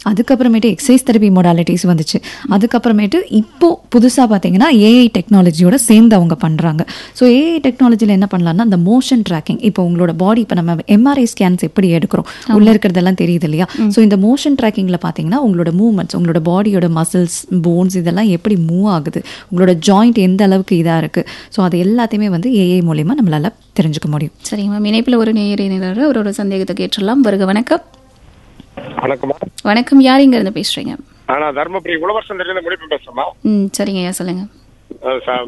அதுக்கப்புறமேட்டு exercise therapy modalities வந்துச்சு அதுக்கப்புறமேட்டு இப்போ புதுசாக பார்த்தீங்கன்னா ஏஐ டெக்னாலஜியோட சேர்ந்து அவங்க பண்ணுறாங்க ஸோ ஏஐ டெக்னாலஜியில் என்ன பண்ணலாம்னா அந்த மோஷன் ட்ராக்கிங் இப்போ உங்களோட பாடி இப்போ நம்ம எம்ஆர்ஐ ஸ்கேன்ஸ் எப்படி எடுக்கிறோம் உள்ளே இருக்கிறதெல்லாம் தெரியுது இல்லையா ஸோ இந்த மோஷன் ட்ராக்கிங்கில் பார்த்தீங்கன்னா உங்களோட மூவ்மெண்ட்ஸ் உங்களோட பாடியோட மசில்ஸ் போன்ஸ் இதெல்லாம் எப்படி மூவ் ஆகுது உங்களோட ஜாயிண்ட் எந்த அளவுக்கு இதாக இருக்குது ஸோ அது எல்லாத்தையுமே வந்து ஏஐ மூலயமா நம்மளால தெரிஞ்சுக்க முடியும் சரிங்க மேம் இணைப்பில் ஒரு நேயர் இணைகிறாரு அவரோட சந்தேகத்தை கேட்டுடலாம் வருக வணக்கம் வணக்கம்மா வணக்கம் யார் இங்க இருந்து பேசுறீங்க நான் தர்மபுரி உழவர் சந்தையிலிருந்து முடிப்பு பேசுறேம்மா ம் சரிங்க ஐயா சொல்லுங்க அஹ் ச-